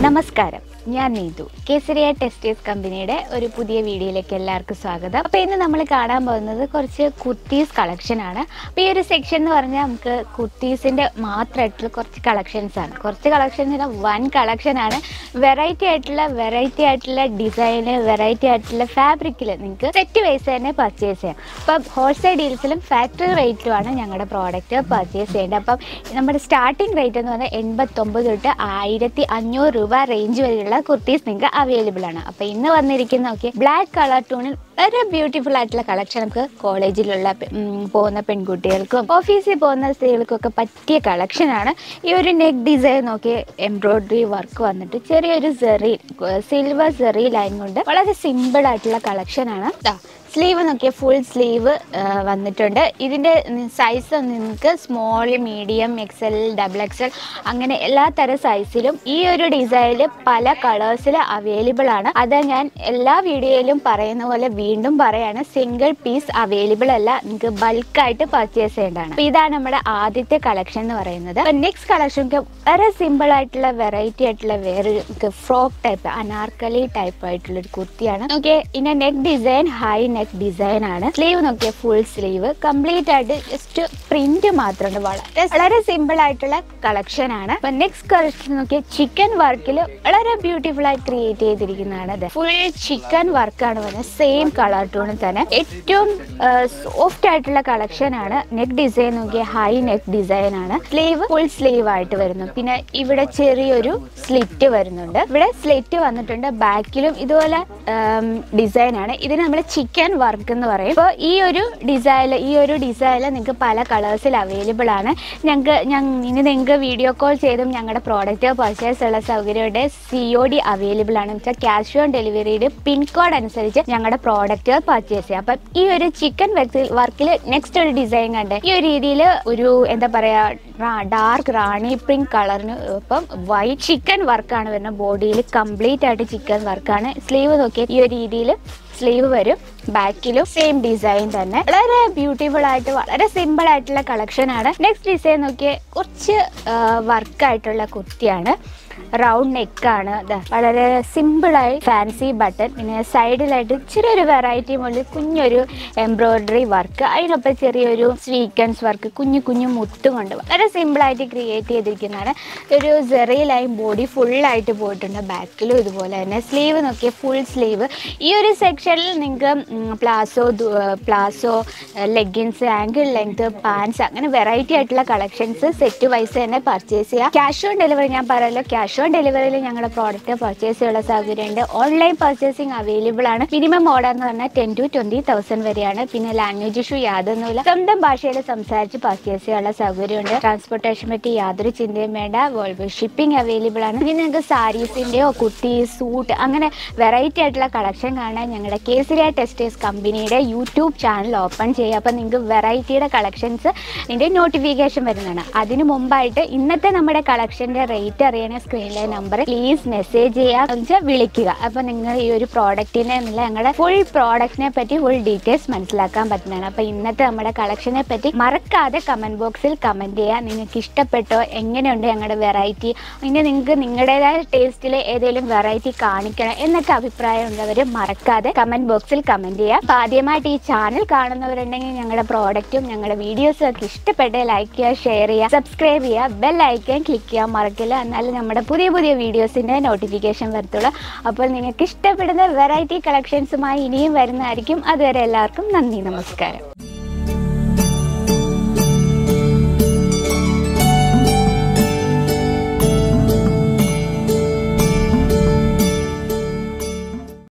നമസ്കാരം ഞാൻ നീതു കേസരിയ ടെക്സ്റ്റൈൽസ് കമ്പനിയുടെ ഒരു പുതിയ വീഡിയോയിലേക്ക് എല്ലാവർക്കും സ്വാഗതം അപ്പോൾ ഇന്ന് നമ്മൾ കാണാൻ പോകുന്നത് കുറച്ച് കുർത്തീസ് കളക്ഷൻ ആണ് അപ്പോൾ ഈ ഒരു സെക്ഷൻ എന്ന് പറഞ്ഞാൽ നമുക്ക് കുർത്തീസിൻ്റെ മാത്രമായിട്ടുള്ള കുറച്ച് കളക്ഷൻസ് ആണ് കുറച്ച് കളക്ഷൻ എന്ന് പറഞ്ഞാൽ വൺ കളക്ഷൻ ആണ് വെറൈറ്റി ആയിട്ടുള്ള വെറൈറ്റി ആയിട്ടുള്ള ഡിസൈന് വെറൈറ്റി ആയിട്ടുള്ള ഫാബ്രിക്കിൽ നിങ്ങൾക്ക് സെറ്റ് വൈസ് തന്നെ പർച്ചേസ് ചെയ്യാം അപ്പം ഹോൾസെയിൽ ഡീൽസിലും ഫാക്ടറി റേറ്റിലുമാണ് ഞങ്ങളുടെ പ്രോഡക്റ്റ് പർച്ചേസ് ചെയ്യേണ്ടത് അപ്പം നമ്മുടെ സ്റ്റാർട്ടിംഗ് റേറ്റ് എന്ന് പറഞ്ഞാൽ എൺപത്തൊമ്പത് തൊട്ട് ആയിരത്തി അഞ്ഞൂറ് രൂപ റേഞ്ച് വരെയുള്ള കുർത്തീസ് നിങ്ങൾക്ക് അവൈലബിൾ ആണ് അപ്പോൾ ഇന്ന് വന്നിരിക്കുന്ന നോക്കി ബ്ലാക്ക് കളർ ടൂണിൽ വളരെ ബ്യൂട്ടിഫുൾ ആയിട്ടുള്ള കളക്ഷൻ നമുക്ക് കോളേജിലുള്ള പെ- ഉം, പോകുന്ന പെൺകുട്ടികൾക്കും ഓഫീസിൽ പോകുന്ന സ്ത്രീകൾക്കും ഒക്കെ പറ്റിയ കളക്ഷനാണ് ഈ ഒരു നെക്ക് ഡിസൈൻ നോക്കി എംബ്രോയിഡറി വർക്ക് വന്നിട്ട് ചെറിയൊരു സെറി സിൽവർ സെറി ലൈൻ കൊണ്ട് വളരെ സിമ്പിൾ ആയിട്ടുള്ള കളക്ഷനാണ് സ്ലീവ് നോക്കിയാൽ ഫുൾ സ്ലീവ് വന്നിട്ടുണ്ട് ഇതിൻ്റെ സൈസ് നിങ്ങൾക്ക് small medium XL double XL അങ്ങനെ എല്ലാ തരം സൈസിലും ഈ ഒരു ഡിസൈനിൽ പല കളേഴ്സിൽ അവൈലബിൾ ആണ് അത് ഞാൻ എല്ലാ വീഡിയോയിലും പറയുന്ന പോലെ വീണ്ടും പറയാണ് സിംഗിൾ പീസ് അവൈലബിൾ അല്ല നിങ്ങൾക്ക് ബൾക്കായിട്ട് പർച്ചേസ് ചെയ്യേണ്ടതാണ് അപ്പോൾ ഇതാണ് നമ്മുടെ ആദ്യത്തെ കളക്ഷൻ എന്ന് പറയുന്നത് നെക്സ്റ്റ് കളക്ഷൻ വളരെ സിമ്പിൾ ആയിട്ടുള്ള വെറൈറ്റി ആയിട്ടുള്ള വേറൊരു ഫ്രോക്ക് ടൈപ്പ് അനാർക്കലി ടൈപ്പ് ആയിട്ടുള്ള ഒരു കുർത്തിയാണ് ഓക്കെ ഇതിന്റെ neck design high neck design ആണ് സ്ലീവ് നോക്കിയ ഫുൾ സ്ലീവ് കംപ്ലീറ്റ് ആയിട്ട് ജസ്റ്റ് പ്രിന്റ് മാത്രമുണ്ട് വളരെ വളരെ സിമ്പിൾ ആയിട്ടുള്ള കളക്ഷൻ ആണ് അപ്പൊ നെക്സ്റ്റ് കളക്ഷൻ നോക്കിയ ചിക്കൻ വർക്കിൽ വളരെ ബ്യൂട്ടിഫുൾ ആയി ക്രിയേറ്റ് ചെയ്തിരിക്കുന്നതാണ് ഫുൾ ചിക്കൻ വർക്കാണ് വരുന്നത് സെയിം കളർ ടോണിൽ തന്നെ ഏറ്റവും സോഫ്റ്റ് ആയിട്ടുള്ള കളക്ഷൻ ആണ് നെക്ക് ഡിസൈൻ നോക്കിയ ഹൈ നെക്ക് ഡിസൈൻ ആണ് സ്ലീവ് ഫുൾ സ്ലീവ് ആയിട്ട് വരുന്നു പിന്നെ ഇവിടെ ചെറിയൊരു സ്ലിറ്റ് വരുന്നുണ്ട് ഇവിടെ സ്ലിറ്റ് വന്നിട്ടുണ്ട് ബാക്കിലും ഇതുപോലെ ഡിസൈൻ ആണ് ഇതിന് നമ്മൾ ചിക്കൻ വർക്ക് എന്ന് പറയും അപ്പോൾ ഈ ഒരു ഡിസൈൻ ഈ ഒരു ഡിസൈനിൽ നിങ്ങൾക്ക് പല കളേഴ്സിൽ അവൈലബിൾ ആണ് ഞങ്ങൾക്ക് ഇനി നിങ്ങൾക്ക് വീഡിയോ കോൾ ചെയ്തും ഞങ്ങളുടെ പ്രോഡക്റ്റ് പർച്ചേസ് ഉള്ള സൗകര്യമുണ്ട് സി ഒ ഡി അവൈലബിൾ ആണ് വെച്ചാൽ ക്യാഷ് ഓൺ ഡെലിവറിയുടെ പിൻകോഡ് അനുസരിച്ച് ഞങ്ങളുടെ പ്രോഡക്റ്റ് പർച്ചേസ് ചെയ്യാം അപ്പം ഈ ഒരു ചിക്കൻ വർക്കിൽ നെക്സ്റ്റ് ഒരു ഡിസൈൻ കണ്ട് ഈ ഒരു രീതിയിൽ ഒരു എന്താ പറയാ ഡാർക്ക് റാണി പിങ്ക് കളറിന് ഇപ്പം വൈറ്റ് ചിക്കൻ വർക്കാണ് വരുന്നത് ബോഡിയിൽ കംപ്ലീറ്റ് ആയിട്ട് ചിക്കൻ വർക്കാണ് സ്ലീവ് നോക്കിയാൽ ഈ ഒരു രീതിയിൽ സ്ലീവ് വരും ബാക്കിലും സെയിം ഡിസൈൻ തന്നെ വളരെ ബ്യൂട്ടിഫുൾ ആയിട്ട് വളരെ സിമ്പിൾ ആയിട്ടുള്ള കളക്ഷൻ ആണ് നെക്സ്റ്റ് ഡിസൈൻ നോക്കിയാൽ കുറച്ച് വർക്ക് ആയിട്ടുള്ള കുർത്തിയാണ് റൗണ്ട് നെക്കാണ് വളരെ സിമ്പിളായി ഫാൻസി ബട്ടൺ പിന്നെ സൈഡിലായിട്ട് ഇച്ചിരി ഒരു വെറൈറ്റി മുകളിൽ കുഞ്ഞൊരു എംബ്രോയിഡറി വർക്ക് അതിനൊപ്പം ചെറിയൊരു സ്വീക്കൻസ് വർക്ക് കുഞ്ഞു കുഞ്ഞു മുത്തും കൊണ്ട് വളരെ സിമ്പിളായിട്ട് ക്രിയേറ്റ് ചെയ്തിരിക്കുന്നതാണ് ഒരു സെറി ലൈൻ ബോഡി ഫുള്ളായിട്ട് പോയിട്ടുണ്ട് ബാക്കിലും ഇതുപോലെ തന്നെ സ്ലീവ് നോക്കിയാൽ ഫുൾ സ്ലീവ് ഈ ഒരു സെക്ഷനിൽ നിങ്ങൾക്ക് palazzo palazzo leggings ankle length pants അങ്ങനെ വെറൈറ്റി ആയിട്ടുള്ള കളക്ഷൻസ് സെറ്റ് വൈസ് തന്നെ പർച്ചേസ് ചെയ്യാം ക്യാഷ് ഓൺ ഡെലിവറി ഞാൻ പറയല്ലോ ക്യാഷ് ഓൺ ഡെലിവറിയിൽ ഞങ്ങളുടെ പ്രോഡക്റ്റ് പർച്ചേസ് ചെയ്യാനുള്ള സൗകര്യമുണ്ട് ഓൺലൈൻ പർച്ചേസിംഗ് അവൈലബിൾ ആണ് മിനിമം ഓർഡർ എന്ന് പറഞ്ഞാൽ ടെൻ ടു ട്വന്റി തൗസൻഡ് വരെയാണ് പിന്നെ ലാംഗ്വേജ് ഇഷ്യൂ യാതൊന്നുമില്ല സ്വന്തം ഭാഷയിൽ സംസാരിച്ച് പർച്ചേസ് ചെയ്യാനുള്ള സൗകര്യമുണ്ട് ട്രാൻസ്പോർട്ടേഷൻ പറ്റി യാതൊരു ചിന്തയും വേണ്ട വേൾഡ് ഷിപ്പിംഗ് അവൈലബിൾ ആണ് ഇനി നിങ്ങൾക്ക് സാരീസിൻ്റെയോ കുർത്തി സൂട്ട് അങ്ങനെ വെറൈറ്റി ആയിട്ടുള്ള കളക്ഷൻ കാണാൻ ഞങ്ങളുടെ കേസരിയ ടെക്സ്റ്റൈൽസ് കമ്പനിയുടെ യൂട്യൂബ് ചാനൽ ഓപ്പൺ ചെയ്യുക അപ്പോൾ നിങ്ങൾക്ക് വെറൈറ്റിയുടെ കളക്ഷൻസ് ഇതിൻ്റെ നോട്ടിഫിക്കേഷൻ വരുന്നതാണ് അതിന് മുമ്പായിട്ട് ഇന്നത്തെ നമ്മുടെ കളക്ഷൻ്റെ റേറ്റ് അറിയണ സ്ക്രീനിലെ നമ്പർ പ്ലീസ് മെസ്സേജ് ചെയ്യുക എന്ന് വെച്ചാൽ വിളിക്കുക അപ്പോൾ നിങ്ങൾ ഈ ഒരു പ്രോഡക്റ്റിനെ എന്നുള്ള ഞങ്ങളുടെ ഫുൾ പ്രോഡക്റ്റിനെ പറ്റി ഫുൾ ഡീറ്റെയിൽസ് മനസ്സിലാക്കാൻ പറ്റുന്നതാണ് അപ്പോൾ ഇന്നത്തെ നമ്മുടെ കളക്ഷനെ പറ്റി മറക്കാതെ കമൻറ്റ് ബോക്സിൽ കമൻറ്റ് ചെയ്യുക നിങ്ങൾക്ക് ഇഷ്ടപ്പെട്ടോ എങ്ങനെയുണ്ട് ഞങ്ങളുടെ വെറൈറ്റി പിന്നെ നിങ്ങൾക്ക് നിങ്ങളുടേതായ ടേസ്റ്റിൽ ഏതെങ്കിലും വെറൈറ്റി കാണിക്കണം എന്നൊക്കെ അഭിപ്രായം ഉള്ളവർ മറക്കാതെ കമൻറ്റ് ബോക്സിൽ കമൻറ്റ് ചെയ്യുക അപ്പോൾ ആദ്യമായിട്ട് ഈ ചാനൽ കാണുന്നവരുണ്ടെങ്കിൽ ഞങ്ങളുടെ പ്രോഡക്റ്റും ഞങ്ങളുടെ വീഡിയോസും ഒക്കെ ഇഷ്ടപ്പെട്ട് ലൈക്ക് ചെയ്യുക ഷെയർ ചെയ്യുക സബ്സ്ക്രൈബ് ചെയ്യുക ബെൽ ഐക്കൺ ക്ലിക്ക് ചെയ്യാൻ മറക്കില്ല എന്നാലും നമ്മുടെ പുതിയ പുതിയ വീഡിയോസിൻ്റെ നോട്ടിഫിക്കേഷൻ വരത്തുള്ളൂ അപ്പോൾ നിങ്ങൾക്ക് ഇഷ്ടപ്പെടുന്ന വെറൈറ്റി കളക്ഷൻസുമായി ഇനിയും വരുന്നതായിരിക്കും അതുവരെ എല്ലാവർക്കും നന്ദി നമസ്കാരം